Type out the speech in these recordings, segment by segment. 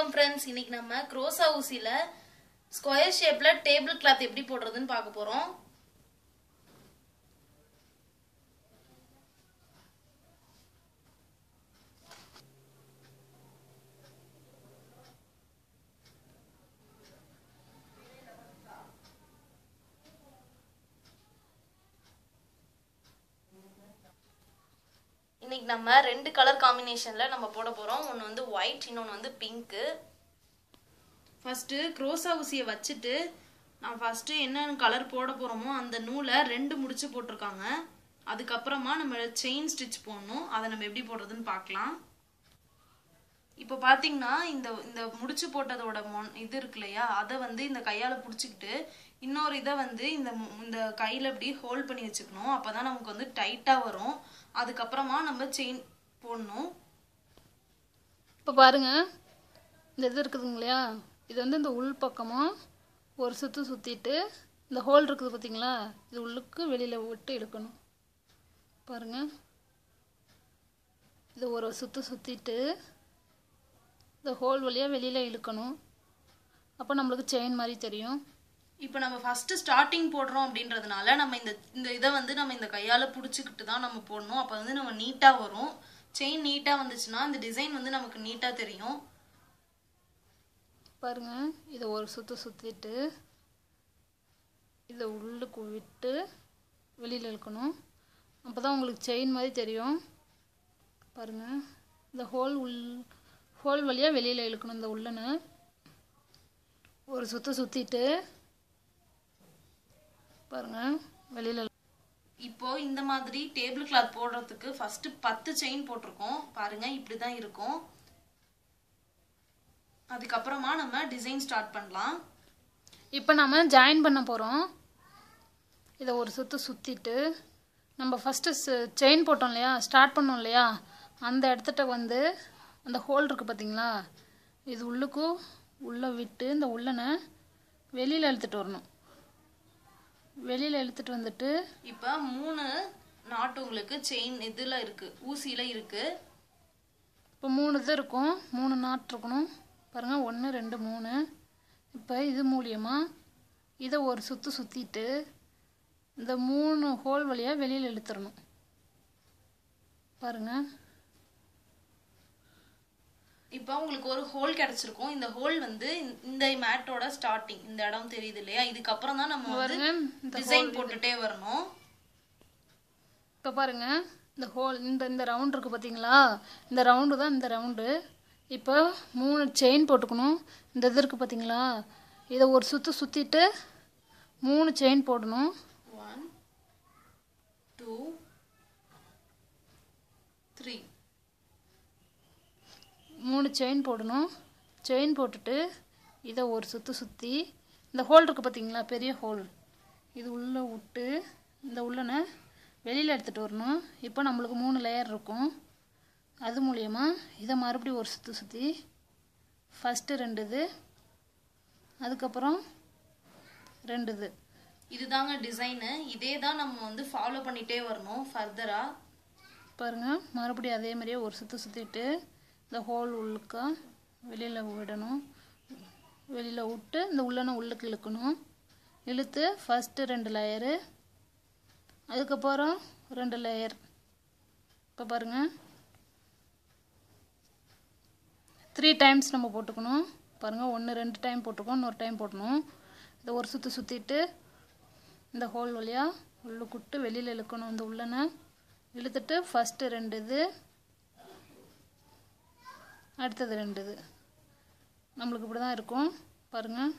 வணக்கம் ஃப்ரெண்ட்ஸ் இன்னைக்கு நம்ம க்ரோசா ஊசியில ஸ்கொயர் ஷேப்ல டேபிள் கிளாத் எப்படி போடுறதுன்னு பார்க்க போறோம் இன்னைக்கு நம்ம ரெண்டு கலர் காம்பினேஷன்ல நம்ம போட போறோம் ஒன்று வந்து ஒயிட் இன்னொன்று வந்து பிங்க்கு ஃபர்ஸ்ட்டு க்ரோசா ஊசியை வச்சுட்டு நான் ஃபர்ஸ்ட்டு என்னென்ன கலர் போட போகிறோமோ அந்த நூலை ரெண்டு முடிச்சு போட்டிருக்காங்க அதுக்கப்புறமா நம்ம செயின் ஸ்டிச் போடணும் அதை நம்ம எப்படி போடுறதுன்னு பார்க்கலாம் இப்போ பார்த்தீங்கன்னா இந்த இந்த முடிச்சு போட்டதோட மொன் இது இருக்கு இல்லையா அதை வந்து இந்த கையால் பிடிச்சிக்கிட்டு இன்னொரு இதை வந்து இந்த மு- இந்த கையில் இப்படி ஹோல்ட் பண்ணி வச்சுக்கணும் அப்போ தான் நமக்கு வந்து டைட்டாக வரும் அதுக்கப்புறமா நம்ம செயின் போடணும் இப்போ பாருங்க இந்த இது இருக்குதுங்க இல்லையா இது வந்து இந்த உள் பக்கமாக ஒரு சுற்று சுற்றிட்டு இந்த ஹோல் இருக்குது பார்த்தீங்களா இது உள்ளுக்கு வெளியில் விட்டு இழுக்கணும் பாருங்க இது ஒரு சுற்று சுற்றிட்டு இந்த ஹோல் வழியாக வெளியில் இழுக்கணும் அப்போ நம்மளுக்கு செயின் மாதிரி தெரியும் இப்போ நம்ம ஃபர்ஸ்ட் ஸ்டார்டிங் போடுறோம் அப்படின்றதுனால நம்ம இந்த இந்த இதை வந்து நம்ம இந்த கையால புடிச்சுக்கிட்டு தான் நம்ம போடணும் அப்போ வந்து நம்ம நீட்டா வரும் செயின் நீட்டா வந்துச்சுன்னா இந்த டிசைன் வந்து நமக்கு நீட்டா தெரியும் பாருங்க இதை ஒரு சுற்று சுற்றிட்டு இதை உள்ளுக்கு விட்டு வெளியில் இழுக்கணும் அப்போ தான் உங்களுக்கு செயின் மாதிரி தெரியும் பாருங்க இந்த ஹோல் உள் ஹோல் வழியாக வெளியில் இழுக்கணும் இந்த உள்ளனை ஒரு சுற்று சுற்றிட்டு பாருங்க வெளியில் இப்போ இந்த மாதிரி டேபிள் கிளாத் போடுறதுக்கு ஃபர்ஸ்ட் பத்து செயின் போட்டிருக்கோம் பாருங்க இப்படிதான் இருக்கும் அதுக்கப்புறமா நம்ம டிசைன் ஸ்டார்ட் பண்ணலாம் இப்போ நம்ம ஜாயின் பண்ண போகிறோம் இதை ஒரு சுற்று சுற்றிட்டு நம்ம ஃபஸ்ட்டு செயின் போட்டோம் இல்லையா ஸ்டார்ட் பண்ணோம் இல்லையா அந்த இடத்துட்ட வந்து அந்த ஹோல் இருக்குது பார்த்தீங்களா இது உள்ளுக்கும் உள்ளே விட்டு இந்த உள்ளனை வெளியில் இழுத்துட்டு வரணும் வெளியில் இழுத்துட்டு வந்துட்டு இப்போ மூணு நாட்டு உங்களுக்கு செயின் இதுல இருக்கு ஊசியில இருக்கு இப்போ மூணு இது இருக்கும் மூணு நாட் இருக்கணும் பாருங்கள் ஒன்று ரெண்டு மூணு இப்போ இது மூலியமாக இதை ஒரு சுற்று சுற்றிட்டு இந்த மூணு ஹோல் வழியாக வெளியில் இழுத்துறணும் பாருங்கள் இப்போ உங்களுக்கு ஒரு ஹோல் கிடைச்சிருக்கும் இந்த ஹோல் வந்து இந்த- இந்த மேட்டோட ஸ்டார்டிங் இந்த இடம் தெரியுது இல்லையா இதுக்கப்புறம் தான் நம்ம வந்து பாருங்க இந்த டிசைன் போட்டுட்டே வரணும் இப்போ பாருங்கள் இந்த ஹோல் இந்த இந்த ரவுண்ட் இருக்குது பார்த்தீங்களா இந்த ரவுண்டு தான் இந்த ரவுண்டு இப்போ மூணு செயின் போட்டுக்கணும் இந்த இது இருக்குது பார்த்தீங்களா இதை ஒரு சுற்று சுற்றிட்டு மூணு செயின் போடணும் ஒன் டூ த்ரீ மூணு செயின் போடணும் செயின் போட்டுட்டு இதை ஒரு சுற்று சுற்றி இந்த ஹோல் இருக்குது பார்த்தீங்களா பெரிய ஹோல் இது உள்ளே விட்டு இந்த உள்ளனை வெளியில் எடுத்துகிட்டு வரணும் இப்போ நம்மளுக்கு மூணு லேயர் இருக்கும் அது மூலயமா இதை மறுபடியும் ஒரு சுற்று சுற்றி ஃபஸ்ட்டு ரெண்டு இது அதுக்கப்புறம் ரெண்டு இது இதுதாங்க டிசைனு இதே தான் நம்ம வந்து ஃபாலோ பண்ணிட்டே வரணும் ஃபர்தரா பாருங்கள் மறுபடியும் அதே மாதிரியே ஒரு சுற்று சுற்றிட்டு இந்த ஹோல் உள்ளுக்கா வெளியில் விடணும் வெளியில் விட்டு இந்த உள்ளனை உள்ளுக்கு இழுக்கணும் இழுத்து ஃபஸ்ட்டு ரெண்டு லேயரு அதுக்கப்புறம் ரெண்டு லேயர் இப்போ பாருங்கள் த்ரீ டைம்ஸ் நம்ம போட்டுக்கணும் பாருங்கள் ஒன்று ரெண்டு டைம் போட்டுக்கணும் இன்னொரு டைம் போட்டணும் இதை ஒரு சுற்று சுற்றிட்டு இந்த ஹோல் வழியாக உள்ளுக்குட்டு வெளியில் இழுக்கணும் இந்த உள்ளனை இழுத்துட்டு ஃபஸ்ட்டு ரெண்டு இது அடுத்தது ரெண்டு இது நம்மளுக்கு இப்படி தான் இருக்கும் பாருங்கள்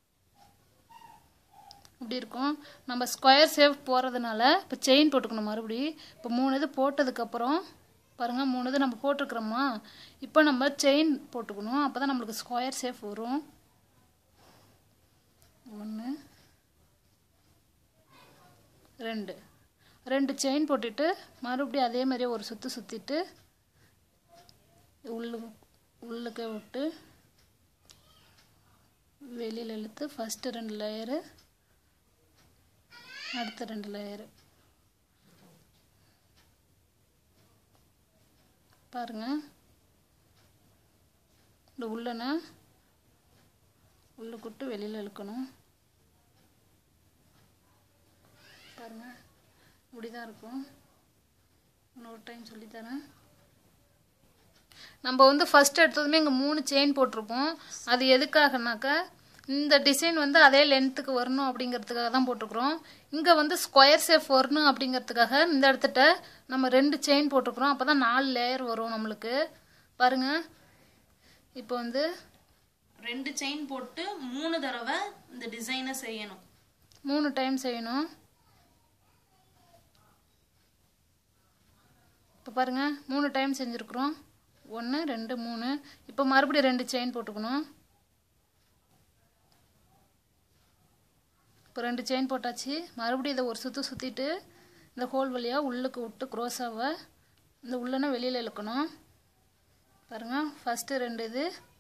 இப்படி இருக்கும் நம்ம ஸ்கொயர் ஷேப் போகிறதுனால இப்போ செயின் போட்டுக்கணும் மறுபடி இப்போ மூணு இது போட்டதுக்கப்புறம் பாருங்கள் மூணு இது நம்ம போட்டிருக்கிறோமா இப்போ நம்ம செயின் போட்டுக்கணும் அப்போ தான் நம்மளுக்கு ஸ்கொயர் ஷேப் வரும் ஒன்று ரெண்டு ரெண்டு செயின் போட்டுட்டு மறுபடியும் அதே மாதிரியே ஒரு சுற்று சுற்றிட்டு உள்ளு உள்ளுக்க விட்டு வெளியில் இழுத்து ஃபஸ்ட்டு ரெண்டு லேயரு அடுத்த ரெண்டு லேயரு பாருங்கள் இந்த உள்ளனை உள்ளுக்கு விட்டு வெளியில் இழுக்கணும் பாருங்க இப்படி தான் இருக்கும் இன்னொரு டைம் சொல்லித்தரேன் நம்ம வந்து ஃபர்ஸ்ட் எடுத்ததுமே இங்கே மூணு செயின் போட்டிருப்போம் அது எதுக்காகனாக்கா இந்த டிசைன் வந்து அதே லென்த்துக்கு வரணும் அப்படிங்கிறதுக்காக தான் போட்டிருக்கிறோம் இங்கே வந்து ஸ்கொயர் ஷேப் வரணும் அப்படிங்கிறதுக்காக இந்த இடத்துட்ட நம்ம ரெண்டு செயின் போட்டிருக்கிறோம் அப்போ தான் நாலு லேயர் வரும் நம்மளுக்கு பாருங்க இப்போ வந்து ரெண்டு செயின் போட்டு மூணு தடவை இந்த டிசைனை செய்யணும் மூணு டைம் செய்யணும் இப்போ பாருங்க மூணு டைம் செஞ்சுருக்குறோம் ஒன்று ரெண்டு மூணு இப்போ மறுபடியும் ரெண்டு செயின் போட்டுக்கணும் இப்போ ரெண்டு செயின் போட்டாச்சு மறுபடியும் இதை ஒரு சுற்று சுற்றிட்டு இந்த ஹோல் வழியாக உள்ளுக்கு விட்டு க்ரோஸாவை இந்த உள்ளன வெளியில் இழுக்கணும் பாருங்கள் ஃபஸ்ட்டு ரெண்டு இது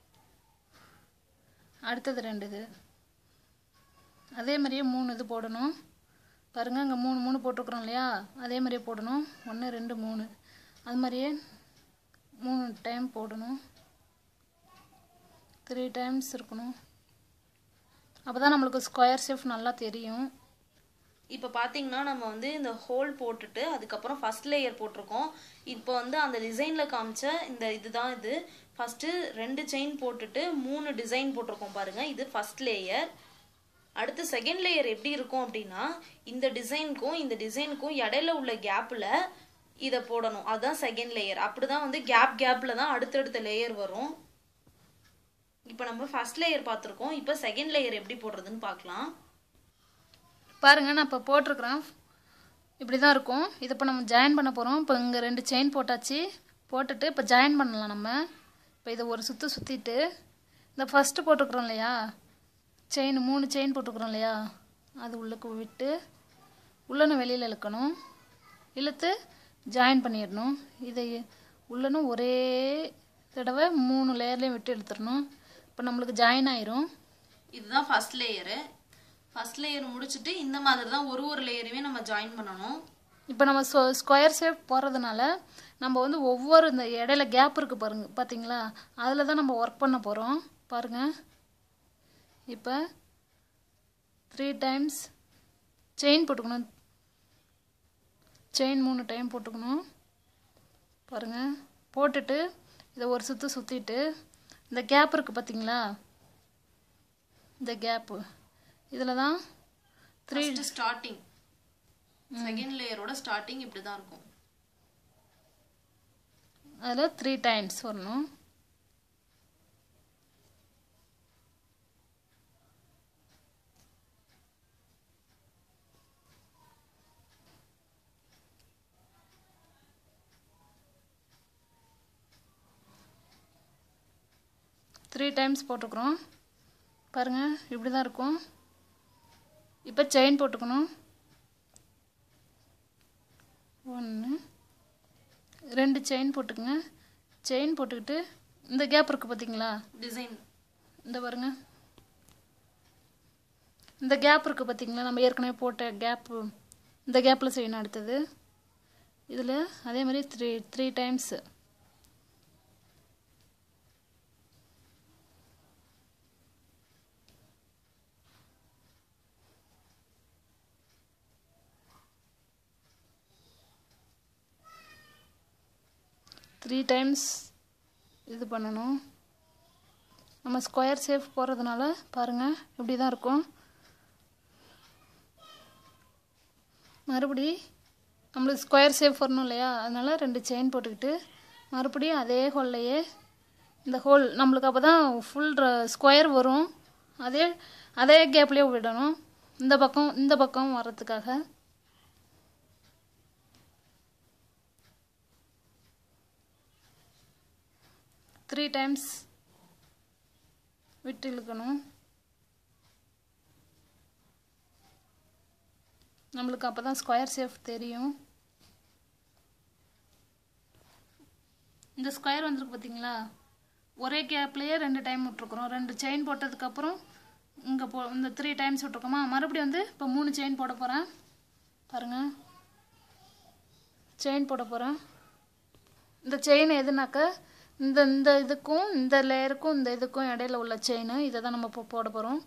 அடுத்தது ரெண்டு இது அதே மாதிரியே மூணு இது போடணும் பாருங்கள் இங்கே மூணு மூணு போட்டிருக்குறோம் இல்லையா அதே மாதிரியே போடணும் ஒன்று ரெண்டு மூணு அது மாதிரியே மூணு டைம் போடணும் த்ரீ டைம்ஸ் இருக்கணும் அப்போ தான் நம்மளுக்கு ஸ்கொயர் ஷேப் நல்லா தெரியும் இப்போ பார்த்தீங்கன்னா நம்ம வந்து இந்த ஹோல் போட்டுட்டு அதுக்கப்புறம் ஃபர்ஸ்ட் லேயர் போட்டிருக்கோம் இப்போ வந்து அந்த டிசைனில் காமிச்ச இந்த இதுதான் இது ஃபஸ்ட்டு ரெண்டு செயின் போட்டுட்டு மூணு டிசைன் போட்டிருக்கோம் பாருங்க இது ஃபர்ஸ்ட் லேயர் அடுத்து செகண்ட் லேயர் எப்படி இருக்கும் அப்படின்னா இந்த டிசைனுக்கும் இந்த டிசைனுக்கும் இடையில உள்ள கேப்பில் இதை போடணும் அதுதான் செகண்ட் லேயர் அப்படிதான் வந்து கேப் கேப்பில் தான் அடுத்தடுத்த லேயர் வரும் இப்போ நம்ம ஃபர்ஸ்ட் லேயர் பார்த்துருக்கோம் இப்போ செகண்ட் லேயர் எப்படி போடுறதுன்னு பார்க்கலாம் பாருங்க நான் இப்போ போட்டிருக்கிறேன் இப்படி தான் இருக்கும் இதை இப்போ நம்ம ஜாயின் பண்ண போகிறோம் இப்போ இங்கே ரெண்டு செயின் போட்டாச்சு போட்டுட்டு இப்போ ஜாயின் பண்ணலாம் நம்ம இப்போ இதை ஒரு சுற்று சுற்றிட்டு இந்த ஃபஸ்ட்டு போட்டுக்கிறோம் இல்லையா செயின் மூணு செயின் போட்டுக்கிறோம் இல்லையா அது உள்ளுக்கு விட்டு உள்ளன வெளியில் இழுக்கணும் இழுத்து ஜாயின் பண்ணிடணும் இதை உள்ளனும் ஒரே தடவை மூணு லேயர்லேயும் விட்டு எடுத்துடணும் இப்போ நம்மளுக்கு ஜாயின் ஆயிரும் இதுதான் ஃபர்ஸ்ட் லேயரு ஃபர்ஸ்ட் லேயர் முடிச்சுட்டு இந்த மாதிரி தான் ஒரு ஒரு லேயருமே நம்ம ஜாயின் பண்ணணும் இப்போ நம்ம ஸ்கொ ஸ்கொயர் ஷேப் போடுறதுனால நம்ம வந்து ஒவ்வொரு இந்த இடையில கேப் இருக்குது பாருங்க பார்த்தீங்களா அதில் தான் நம்ம ஒர்க் பண்ண போகிறோம் பாருங்க இப்போ த்ரீ டைம்ஸ் செயின் போட்டுக்கணும் செயின் மூணு டைம் போட்டுக்கணும் பாருங்க போட்டுட்டு இதை ஒரு சுற்று சுற்றிட்டு இந்த கேப் இருக்குது பார்த்தீங்களா இந்த கேப்பு இதில் தான் த்ரீ ஃபர்ஸ்ட் ஸ்டார்டிங் செகண்ட் லேயரோட ஸ்டார்டிங் இப்படி தான் இருக்கும் அதில் த்ரீ டைம்ஸ் வரணும் த்ரீ டைம்ஸ் போட்டுக்கிறோம் பாருங்கள் இப்படி தான் இருக்கும் இப்போ செயின் போட்டுக்கணும் ஒன்று ரெண்டு செயின் போட்டுக்குங்க செயின் போட்டுக்கிட்டு இந்த கேப் இருக்குது பார்த்தீங்களா டிசைன் இந்த பாருங்க இந்த கேப் இருக்குது பார்த்தீங்களா நம்ம ஏற்கனவே போட்ட கேப்பு இந்த கேப்பில் செய்யணும் அடுத்தது இதில் அதே மாதிரி three three times three times இது பண்ணணும் நம்ம ஸ்கொயர் ஷேப் போடுறதுனால பாருங்கள் இப்படி தான் இருக்கும் மறுபடி நம்மளுக்கு ஸ்கொயர் ஷேப் வரணும் இல்லையா அதனால் ரெண்டு செயின் போட்டுக்கிட்டு மறுபடியும் அதே ஹோல்லையே இந்த ஹோல் நம்மளுக்கு அப்போ தான் ஃபுல் ஸ்கொயர் வரும் அதே அதே கேப்லேயே விடணும் இந்த பக்கம் இந்த பக்கம் வர்றதுக்காக த்ரீ டைம்ஸ் விட்டு இழுக்கணும் நம்மளுக்கு அப்போ தான் ஸ்கொயர் ஷேப் தெரியும் இந்த ஸ்கொயர் வந்திருக்கு பார்த்தீங்களா ஒரே கேப்லேயே ரெண்டு டைம் விட்ருக்குறோம் ரெண்டு செயின் போட்டதுக்கப்புறம் இங்கே போ இந்த த்ரீ டைம்ஸ் விட்ருக்கோமா மறுபடியும் வந்து இப்போ மூணு செயின் போட போகிறேன் பாருங்கள் செயின் போட போகிறேன் இந்த செயின் எதுனாக்க இந்த இந்த இதுக்கும் இந்த லேயருக்கும் இந்த இதுக்கும் இடையில உள்ள செயின் இதை தான் நம்ம இப்போ போட போகிறோம்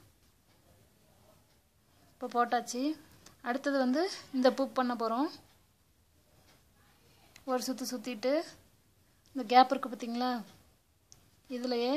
இப்போ போட்டாச்சு அடுத்தது வந்து இந்த பூ பண்ண போகிறோம் ஒரு சுற்று சுற்றிட்டு இந்த கேப் இருக்குது பார்த்தீங்களா இதுலையே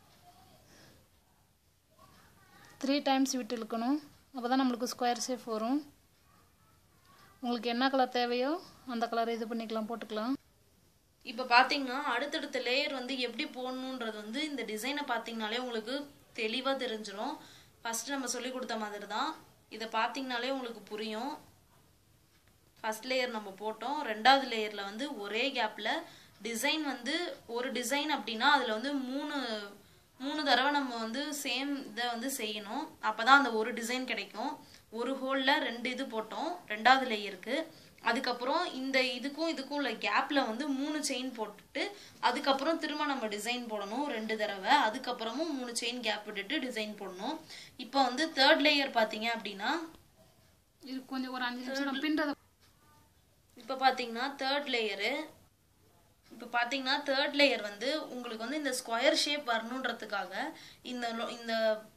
த்ரீ டைம்ஸ் விட்டு இழுக்கணும் அப்போ தான் நம்மளுக்கு ஸ்கொயர் ஷேப் வரும் உங்களுக்கு என்ன கலர் தேவையோ அந்த கலரை இது பண்ணிக்கலாம் போட்டுக்கலாம் இப்போ பார்த்தீங்கன்னா அடுத்தடுத்த லேயர் வந்து எப்படி போடணுன்றது வந்து இந்த டிசைனை பார்த்தீங்கனாலே உங்களுக்கு தெளிவாக தெரிஞ்சிடும் ஃபர்ஸ்ட் நம்ம சொல்லி கொடுத்த மாதிரி தான் இதை பார்த்தீங்கனாலே உங்களுக்கு புரியும் ஃபர்ஸ்ட் லேயர் நம்ம போட்டோம் ரெண்டாவது லேயரில் வந்து ஒரே கேப்பில் டிசைன் வந்து ஒரு டிசைன் அப்படின்னா அதில் வந்து மூணு மூணு தடவை நம்ம வந்து சேம் இதை வந்து செய்யணும் அப்போ தான் அந்த ஒரு டிசைன் கிடைக்கும் ஒரு ஹோலில் ரெண்டு இது போட்டோம் ரெண்டாவது லேயருக்கு அதுக்கப்புறம் இந்த இதுக்கும் இதுக்கும் உள்ள கேப்பில் வந்து மூணு செயின் போட்டுட்டு அதுக்கப்புறம் திரும்ப நம்ம டிசைன் போடணும் ரெண்டு தடவை அதுக்கப்புறமும் மூணு செயின் கேப் விட்டுட்டு டிசைன் போடணும் இப்போ வந்து தேர்ட் லேயர் பார்த்தீங்க அப்படின்னா இது கொஞ்சம் ஒரு அஞ்சு நிமிஷம் பின்றதை இப்போ பார்த்தீங்கன்னா தேர்ட் லேயரு இப்போ பார்த்தீங்கன்னா தேர்ட் லேயர் வந்து உங்களுக்கு வந்து இந்த ஸ்கொயர் ஷேப் வரணுன்றதுக்காக இந்த lo- இந்த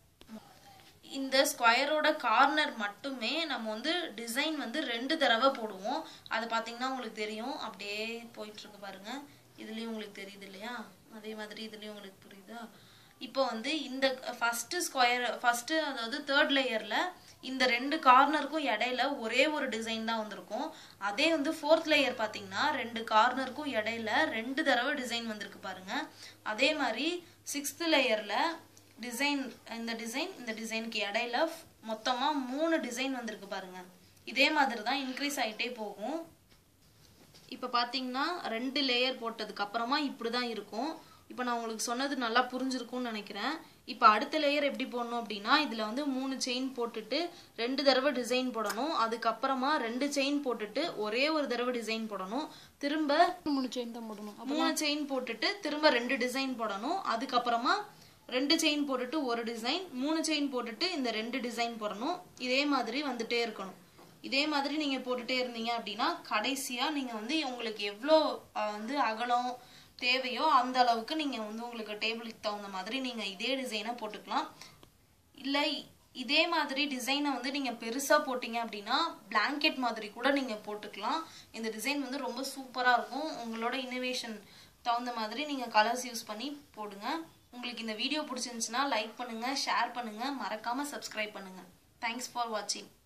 இந்த ஸ்கொயரோட கார்னர் மட்டுமே நம்ம வந்து டிசைன் வந்து ரெண்டு தடவை போடுவோம் அது பார்த்தீங்கன்னா உங்களுக்கு தெரியும் அப்படியே போயிட்டு இருக்கு பாருங்க இதுலயும் உங்களுக்கு தெரியுது இல்லையா அதே மாதிரி இதுலயும் உங்களுக்கு புரியுதா இப்போ வந்து இந்த ஃபர்ஸ்ட் ஸ்கொயர் ஃபர்ஸ்ட் அதாவது தேர்ட் லேயர்ல இந்த ரெண்டு கார்னருக்கும் இடையில ஒரே ஒரு டிசைன் தான் வந்திருக்கும் அதே வந்து ஃபோர்த் லேயர் பார்த்தீங்கன்னா ரெண்டு கார்னருக்கும் இடையில ரெண்டு தடவை டிசைன் வந்திருக்கு பாருங்க அதே மாதிரி சிக்ஸ்த் லேயர்ல டிசைன் இந்த டிசைன் இந்த டிசைனுக்கு இடையில ஃப்- மொத்தமா மூணு டிசைன் வந்திருக்கு பாருங்க இதே மாதிரி தான் இன்க்ரீஸ் ஆயிட்டே போகும் இப்போ பார்த்தீங்கன்னா ரெண்டு லேயர் போட்டதுக்கு அப்புறமா இப்படி தான் இருக்கும் இப்போ நான் உங்களுக்கு சொன்னது நல்லா புரிஞ்சிருக்கும்னு நினைக்கிறேன் இப்போ அடுத்த லேயர் எப்படி போடணும் அப்படின்னா இதில் வந்து மூணு செயின் போட்டுட்டு ரெண்டு தடவை டிசைன் போடணும் அதுக்கப்புறமா ரெண்டு செயின் போட்டுட்டு ஒரே ஒரு தடவை டிசைன் போடணும் திரும்ப மூணு செயின் தான் போடணும் மூணு செயின் போட்டுட்டு திரும்ப ரெண்டு டிசைன் போடணும் அதுக்கப்புறமா ரெண்டு செயின் போட்டுட்டு ஒரு டிசைன் மூணு செயின் போட்டுட்டு இந்த ரெண்டு டிசைன் போடணும் இதே மாதிரி வந்துட்டே இருக்கணும் இதே மாதிரி நீங்க போட்டுட்டே இருந்தீங்க அப்படின்னா கடைசியா நீங்க வந்து உங்களுக்கு எவ்வளோ அஹ், வந்து அகலம் தேவையோ அந்த அளவுக்கு நீங்க வந்து உங்களுக்கு டேபிளுக்கு தகுந்த மாதிரி நீங்க இதே டிசைனை போட்டுக்கலாம் இல்லை இதே மாதிரி டிசைனை வந்து நீங்கள் பெருசாக போட்டீங்க அப்படின்னா blanket மாதிரி கூட நீங்கள் போட்டுக்கலாம் இந்த டிசைன் வந்து ரொம்ப சூப்பராக இருக்கும் உங்களோட இன்னோவேஷன் தகுந்த மாதிரி நீங்கள் கலர்ஸ் யூஸ் பண்ணி போடுங்க உங்களுக்கு இந்த வீடியோ பிடிச்சிருந்துச்சுன்னா லைக் பண்ணுங்கள் ஷேர் பண்ணுங்கள் மறக்காமல் சப்ஸ்கிரைப் பண்ணுங்கள் தேங்க்ஸ் ஃபார் வாட்சிங்